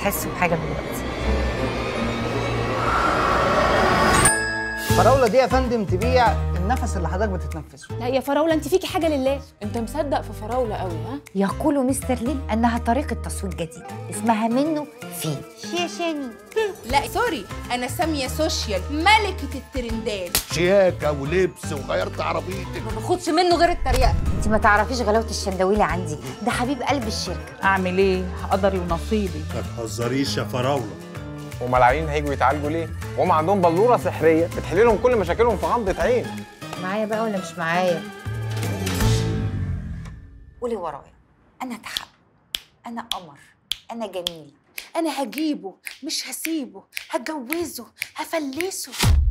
هتحسوا بحاجه دلوقتي الفراوله دي يا فندم تبيع النفس اللي حضرتك بتتنفسه لا يا فراوله انت فيكي حاجه لله انت مصدق في فراوله قوي ها يقول مستر لين انها طريقه تسويق جديده اسمها منه في شيشاني لا سوري انا ساميه سوشيال ملكه الترندات شياكه ولبس وغيرت عربيتك ما باخدش منه غير التريقه انت ما تعرفيش غلاوه الشندويلي عندي ده حبيب قلب الشركه اعمل ايه قدري ونصيبي ما تهزريش يا فراوله هما العيانين هيجوا يتعالجوا ليه؟ وهم عندهم بلوره سحريه بتحل لهم كل مشاكلهم في غمضه عين معايا بقى ولا مش معايا قولي ورايا انا تحب انا قمر انا جميل انا هجيبه مش هسيبه هتجوزه هفلسه